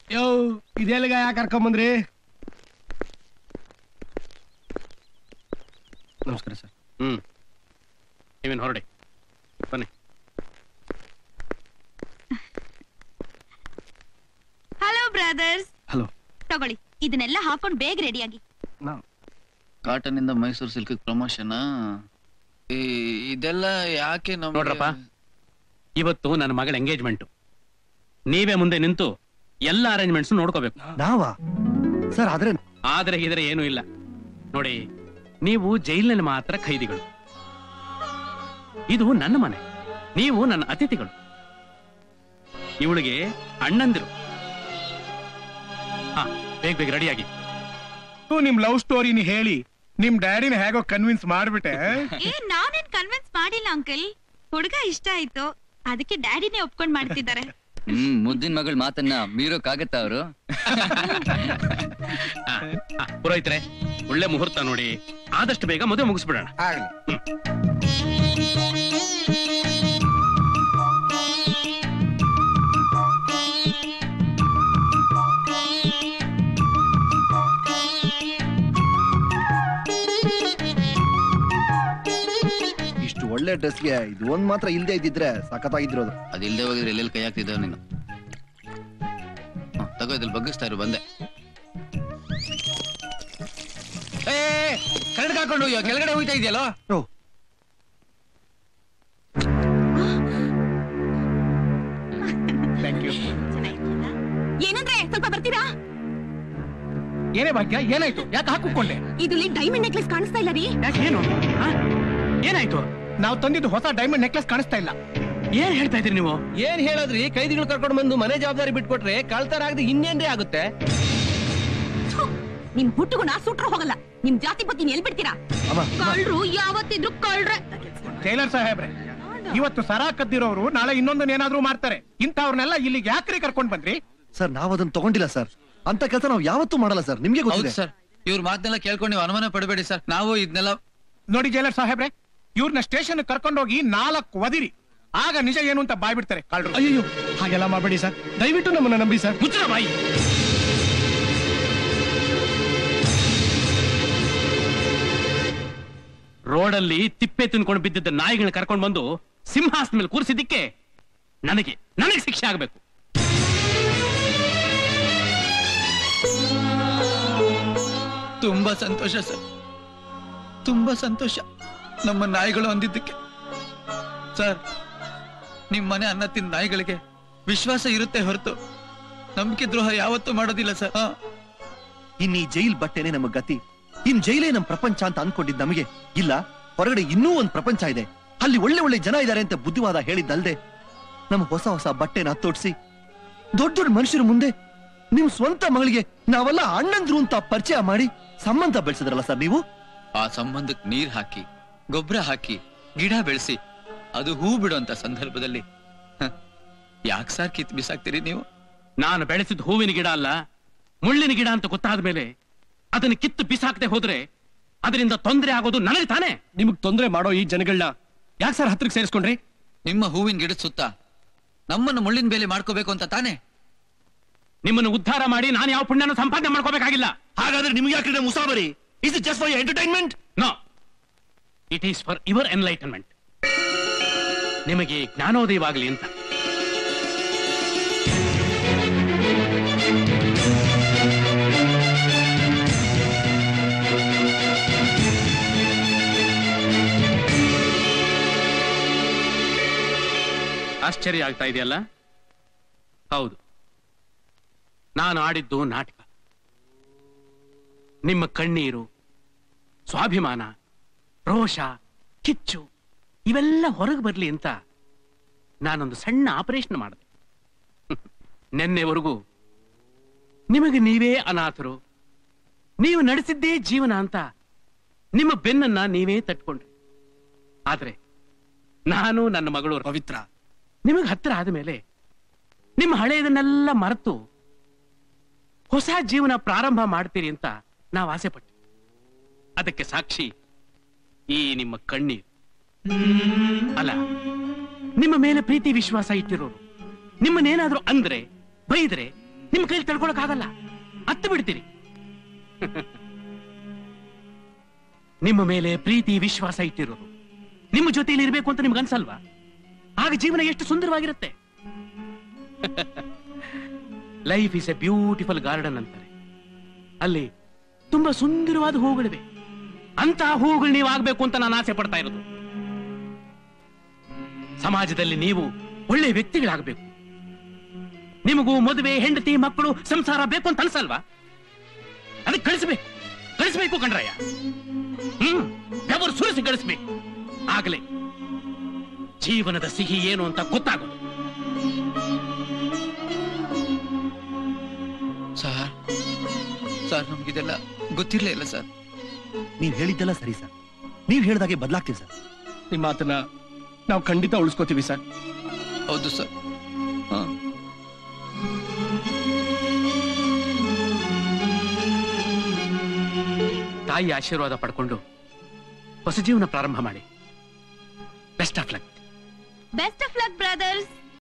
ಯೋ ಇದೆಲ್ಲಿಗ ಯಾಕೆ ಕರ್ಕೊಂಬಂದ್ರಿ ನಮಸ್ಕಾರ ಸರ್ ಹ್ಮ್ ನೀವೇನು ಹೊರಡಿ ಬನ್ನಿ ಹಲೋ ಬ್ರದರ್ಸ್ ಹಲೋ ತಗೊಳ್ಳಿ ಇದನ್ನೆಲ್ಲ ಹಾಕೊಂಡ್ ಬೇಗ ರೆಡಿಯಾಗಿ ನಾ ಕಾಟನ್ ಇಂದ ಮೈಸೂರು ಸಿಲ್ಕ್ ಪ್ರಮೋಷನ್ ಇದೆಲ್ಲ ಯಾಕೆ ನಮ್ಗೆ- ನೋಡ್ರಪ್ಪ ಇವತ್ತು ನನ್ನ ಮಗಳ ಎಂಗೇಜ್ಮೆಂಟ್ ನೀವೇ ಮುಂದೆ ನಿಂತು ಎಲ್ಲ ಅರೇಂಜ್ಮೆಂಟ್ಸ್ ನೋಡ್ಕೋಬೇಕು ನಾವಾ ಸರ್ ಆದ್ರೆ ಆದ್ರೆ ಇದ್ರೆ ಏನೂ ಇಲ್ಲ ನೋಡಿ ನೀವು ಜೈಲಿನಲ್ಲಿ ಮಾತ್ರ ಖೈದಿಗಳು ಇದು ನನ್ನ ಮನೆ ನೀವು ನನ್ನ ಅತಿಥಿಗಳು ಇವಳಿಗೆ ಅಣ್ಣಂದಿರು ಹಾ ಬೇಗ ಬೇಗ ರೆಡಿಯಾಗಿ ನಿಮ್ ಲವ್ ಸ್ಟೋರಿನಿ ಹೇಳಿ ನಿಮ್ ಡ್ಯಾಡಿನ ಹೇಗೋ ಕನ್ವಿನ್ಸ್ ಮಾಡ್ಬಿಟ್ಟೆ ಏ ನಾನೇನ್ ಕನ್ವಿನ್ಸ್ ಮಾಡಿಲ್ಲ ಅಂಕಲ್ ಹುಡುಗ ಇಷ್ಟ ಆಯ್ತು ಅದಕ್ಕೆ ಡ್ಯಾಡಿನೇ ಒಪ್ಕೊಂಡ್ ಮಾಡ್ತಿದ್ದಾರೆ ಹ್ಮ್ ಮುದ್ದಿನ ಮಗಳ ಮಾತನ್ನ ಮೀರೋಕಾಗತ್ತ ಅವರು ಪುರೋಹಿತ್ರೆ ಒಳ್ಳೆ ಮುಹೂರ್ತ ನೋಡಿ ಆದಷ್ಟು ಬೇಗ ಮದುವೆ ಮುಗಿಸ್ಬಿಡೋಣ ಆಗ್ಲಿ ಇಷ್ಟು ಒಳ್ಳೆ ಡ್ರೆಸ್ಗೆ ಇದು ಒಂದ್ ಮಾತ್ರ ಇಲ್ದೇ ಇದ್ದಿದ್ರೆ ಸಖತ್ತಾಗಿದ್ರೋದು ಅದಿಲ್ದೆ ಹೋಗಿದ್ರೆ ಎಲ್ಲೆಲ್ಲಿ ಕೈ ಹಾಕ್ತಿದ್ದಾವ ನೀನು ಹ, ತಗೋ ಇದ್ರಲ್ಲಿ ಬಗ್ಗಿಸ್ತಾ ಇರು ಬಂದೆ ಕನ್ನಡ ಹಾಕೊಂಡು ಕೆಳಗಡೆ ಹೋಗ್ತಾ ಇದೆಯಲ್ಲ ಓ ಥ್ಯಾಂಕ್ ಯು ಏನಂದ್ರೆ ಸ್ವಲ್ಪ ಬರ್ತೀರಾ ಏನೇ ಭಾಗ್ಯ ಏನಾಯ್ತು ಯಾಕೆ ಹಾಕೊಂಡೆ ಇದ್ರಲ್ಲಿ ಡೈಮಂಡ್ ನೆಕ್ಲೆಸ್ ಕಾಣಿಸ್ತಾ ಇಲ್ಲ ರೀ ಯಾಕೆ ಏನು ಆ? ಏನಾಯ್ತು ನಾವು ತಂದಿದ್ದು ಹೊಸ ಡೈಮಂಡ್ ನೆಕ್ಲೆಸ್ ಕಾಣಿಸ್ತಾ ಇಲ್ಲ ಏನ್ ಹೇಳ್ತಾ ಇದ್ರಿ ನೀವು ಏನ್ ಹೇಳದ್ರಿ ಕೈದಿಗಳು ಕರ್ಕೊಂಡು ಬಂದು ಮನೆ ಜವಾಬ್ದಾರಿ ಬಿಟ್ಕೊಟ್ರೆ ಕಳ್ತರ ಆಗದೆ ಇನ್ನೇನ್ರಿ ಆಗುತ್ತೆ ನಿಮ್ ಹುಟ್ಟುಗುಣ ಸುಟ್ರು ಹೋಗಲ್ಲ ನಿಮ್ ಜಾತಿ ಬತ್ತಿ ಎಲ್ ಬಿಡ್ತೀರಾ ಅಮ್ಮ ಕಳ್ರು ಯಾವತ್ತಿದ್ರು ಕಳ್ರೆ ಟೈಲರ್ ಸಾಹೇಬ್ರೆ ಇವತ್ತು ಸರ ಕದ್ದಿರೋರು ನಾಳೆ ಇನ್ನೊಂದನ್ನ ಏನಾದ್ರೂ ಮಾಡ್ತಾರೆ ಇಂಥವ್ರನ್ನೆಲ್ಲ ಇಲ್ಲಿಗೆ ಯಾಕ್ರಿ ಕರ್ಕೊಂಡ್ ಬಂದ್ರಿ ಸರ್ ನಾವ್ ಅದನ್ನ ತಗೊಂಡಿಲ್ಲ ಸರ್ ಅಂತ ಕೆಲಸ ನಾವು ಯಾವತ್ತೂ ಮಾಡಲ್ಲ ಸರ್ ನಿಮ್ಗೆ ಹೌದು ಗೊತ್ತಿದೆ ಸರ್ ಇವ್ರ ಮಾತನ್ನೆಲ್ಲ ಕೇಳ್ಕೊಂಡು ನೀವು ಅನುಮಾನ ಪಡಬೇಡಿ ಸರ್ ನಾವು ಇದನ್ನೆಲ್ಲ ನೋಡಿ ಜೈಲರ್ ಸಾಹೇಬ್ರೆ ಇವ್ರನ್ನ ಸ್ಟೇಷನ್ ಕರ್ಕೊಂಡೋಗಿ ನಾಲ್ಕು ಒದಿರಿ ಆಗ ನಿಜ ಏನು ಅಂತ ಬಾಯ್ಬಿಡ್ತಾರೆ ಕಳ್ರು ಅಯ್ಯೋ ಹಾಗೆಲ್ಲ ಮಾಡಬೇಡಿ ಸರ್ ದಯವಿಟ್ಟು ನಮ್ಮನ್ನ ನಂಬಿ ಸರ್ ಮುಚ್ಚಳ ಬಾಯಿ ರೋಡಲ್ಲಿ ತಿಪ್ಪೆ ತಿನ್ಕೊಂಡು ಬಿದ್ದಿದ್ದ ನಾಯಿಗಳನ್ನ ಕರ್ಕೊಂಡು ಬಂದು ಸಿಂಹಾಸನ ಮೇಲೆ ಕೂರಿಸಿದ್ದಕ್ಕೆ ನನಗೆ ನನಗೆ ಶಿಕ್ಷೆ ಆಗಬೇಕು ತುಂಬಾ ಸಂತೋಷ ಸರ್ ತುಂಬಾ ಸಂತೋಷ ನಮ್ಮ ನಾಯಿಗಳು ಅಂದಿದ್ದಕ್ಕೆ ಸರ್ ನಿಮ್ ಮನೆ ಅನ್ನ ತಿಂದ ನಾಯಿಗಳಿಗೆ ವಿಶ್ವಾಸ ಇರುತ್ತೆ ಹೊರತು ನಂಬಿಕೆ ದ್ರೋಹ ಯಾವತ್ತೂ ಮಾಡೋದಿಲ್ಲ ಸರ್ ಹಾ. ಇನ್ ಈ ಜೈಲ್ ಬಟ್ಟೆನೆ ನಮ್ಮ ಗತಿ ಇನ್ ಜೈಲೇ ನಮ್ ಪ್ರಪಂಚ ಅಂತ ಅನ್ಕೊಂಡಿದ್ ನಮಗೆ ಇಲ್ಲ ಹೊರಗಡೆ ಇನ್ನೂ ಒಂದ್ ಪ್ರಪಂಚ ಇದೆ ಅಲ್ಲಿ ಒಳ್ಳೆ ಒಳ್ಳೆ ಜನ ಇದಾರೆ ಅಂತ ಬುದ್ಧಿವಾದ ಹೇಳಿದ್ದಲ್ದೆ ನಮ್ ಹೊಸ ಹೊಸ ಬಟ್ಟೆನ ತೋಡ್ಸಿ ದೊಡ್ಡ ದೊಡ್ಡ ಮನುಷ್ಯರ ಮುಂದೆ ನಿಮ್ ಸ್ವಂತ ಮಗಳಿಗೆ ನಾವೆಲ್ಲ ಅಣ್ಣಂದ್ರು ಅಂತ ಪರಿಚಯ ಮಾಡಿ ಸಂಬಂಧ ಬೆಳೆಸಿದ್ರಲ್ಲ ಸರ್ ನೀವು ಆ ಸಂಬಂಧಕ್ ನೀರ್ ಹಾಕಿ ಗೊಬ್ಬರ ಹಾಕಿ ಗಿಡ ಬೆಳೆಸಿ ಅದು ಹೂ ಬಿಡುವಂತ ಸಂದರ್ಭದಲ್ಲಿ ಯಾಕೆ ಸರ್ ಕಿತ್ ಬಿಸಾಕ್ತೀರಿ ನೀವು ನಾನು ಬೆಳೆಸಿದ ಹೂವಿನ ಗಿಡ ಅಲ್ಲ ಮುಳ್ಳಿನ ಗಿಡ ಅಂತ ಗೊತ್ತಾದ ಮೇಲೆ ಅದನ್ನು ಕಿತ್ತು ಬಿಸಾಕದೆ ಹೋದ್ರೆ ಅದರಿಂದ ತೊಂದರೆ ಆಗೋದು ನನಗೆ ತಾನೇ ನಿಮಗ್ ತೊಂದರೆ ಮಾಡೋ ಈ ಜನಗಳನ್ನ ಯಾಕೆ ಸರ್ ಹತ್ರಕ್ಕೆ ಸೇರಿಸ್ಕೊಂಡ್ರಿ ನಿಮ್ಮ ಹೂವಿನ ಗಿಡದ ಸುತ್ತ ನಮ್ಮನ್ನು ಮುಳ್ಳಿನ ಬೇಲೆ ಮಾಡ್ಕೋಬೇಕು ಅಂತ ತಾನೇ ನಿಮ್ಮನ್ನು ಉದ್ಧಾರ ಮಾಡಿ ನಾನು ಯಾವ ಪುಣ್ಯನ ಸಂಪಾದನೆ ಮಾಡ್ಕೋಬೇಕಾಗಿಲ್ಲ ಹಾಗಾದ್ರೆ ನಿಮ್ಗೆ ಯಾಕೆ ಮುಸಾಬರಿ is it just for entertainment no it is for your enlightenment ನಿಮಗೆ ಜ್ಞಾನೋದಯವಾಗಲಿ ಅಂತ ಆಶ್ಚರ್ಯ ಆಗ್ತಾ ಇದೆಯಲ್ಲ ಹೌದು ನಾನು ಆಡಿದ್ದು ನಾಟಕ ನಿಮ್ಮ ಕಣ್ಣೀರು ಸ್ವಾಭಿಮಾನ ರೋಷ ಕಿಚ್ಚು ಇವೆಲ್ಲ ಹೊರಗೆ ಬರಲಿ ಅಂತ ನಾನೊಂದು ಸಣ್ಣ ಆಪರೇಷನ್ ಮಾಡಿದೆ ನಿನ್ನೆವರೆಗೂ ನಿಮಗೆ ನೀವೇ ಅನಾಥರು ನೀವು ನಡೆಸಿದ್ದೇ ಜೀವನ ಅಂತ ನಿಮ್ಮ ಬೆನ್ನನ್ನ ನೀವೇ ತಟ್ಕೊಂಡ್ರಿ ಆದ್ರೆ ನಾನು ನನ್ನ ಮಗಳು ಪವಿತ್ರ ನಿಮಗೆ ಹತ್ತಿರ ಆದ ಮೇಲೆ ನಿಮ್ಮ ಹಳೆಯದನ್ನೆಲ್ಲ ಮರೆತು ಹೊಸ ಜೀವನ ಪ್ರಾರಂಭ ಮಾಡ್ತೀರಿ ಅಂತ ನಾವು ಆಸೆ ಪಟ್ವಿ ಅದಕ್ಕೆ ಸಾಕ್ಷಿ ಈ ನಿಮ್ಮ ಕಣ್ಣೀರು ಅಲ್ಲ ನಿಮ್ಮ ಮೇಲೆ ಪ್ರೀತಿ ವಿಶ್ವಾಸ ಇಟ್ಟಿರೋರು ನಿಮ್ಮನ್ನೇನಾದ್ರೂ ಅಂದ್ರೆ ಬೈದ್ರೆ ನಿಮ್ ಕೈಲಿ ತಡ್ಕೊಳಕ್ ಆಗಲ್ಲ ಹತ್ತು ಬಿಡ್ತೀರಿ ನಿಮ್ಮ ಮೇಲೆ ಪ್ರೀತಿ ವಿಶ್ವಾಸ ಇಟ್ಟಿರೋರು ನಿಮ್ಮ ಜೊತೆಯಲ್ಲಿ ಇರ್ಬೇಕು ಅಂತ ನಿಮ್ಗೆ ಅನ್ಸಲ್ವಾ ಆಗ ಜೀವನ ಎಷ್ಟು ಸುಂದರವಾಗಿರುತ್ತೆ life is a beautiful garden ಅಂತಾರೆ ಅಲ್ಲಿ ತುಂಬಾ ಸುಂದರವಾದ ಹೂಗಳಿವೆ ಅಂತ ಹೂಗಳು ನೀವು ಆಗ್ಬೇಕು ಅಂತ ನಾನು ಆಸೆ ಪಡ್ತಾ ಇರೋದು ಸಮಾಜದಲ್ಲಿ ನೀವು ಒಳ್ಳೆ ವ್ಯಕ್ತಿಗಳಾಗಬೇಕು ನಿಮಗೂ ಮದುವೆ ಹೆಂಡತಿ ಮಕ್ಕಳು ಸಂಸಾರ ಬೇಕು ಅಂತ ಅನ್ಸಲ್ವಾ ಅದಕ್ಕೆ ಕಳಿಸ್ಬೇಕು ಕಳಿಸ್ಬೇಕು ಕಣ್ರಯ್ಯ ಹ್ಮ್ ಬೆವರು ಸುರಿಸಿ ಕಳಿಸ್ಬೇಕು ಆಗ್ಲೇ ಜೀವನದ ಸಿಹಿ ಏನು ಅಂತ ಗೊತ್ತಾಗೋದು ಸರ್ ಸರ್ ನಮ್ಗಿದೆಲ್ಲ ಗೊತ್ತಿರ್ಲೇ ಇಲ್ಲ ಸರ್ ನೀವ್ ಹೇಳಿದ್ದೆಲ್ಲ ಸರಿ ಸರ್ ನೀವ್ ಹೇಳ್ದಾಗೆ ಬದಲಾಗ್ತೀವಿ ಸರ್ ನಿಮ್ಮ ಮಾತನ್ನ ನಾವು ಖಂಡಿತ ಉಳಿಸ್ಕೋತೀವಿ ಸರ್ ಹೌದು ಸರ್ ಹಾ ತಾಯಿ ಆಶೀರ್ವಾದ ಪಡ್ಕೊಂಡು ಹೊಸ ಜೀವನ ಪ್ರಾರಂಭ ಮಾಡಿ best of luck best of luck brothers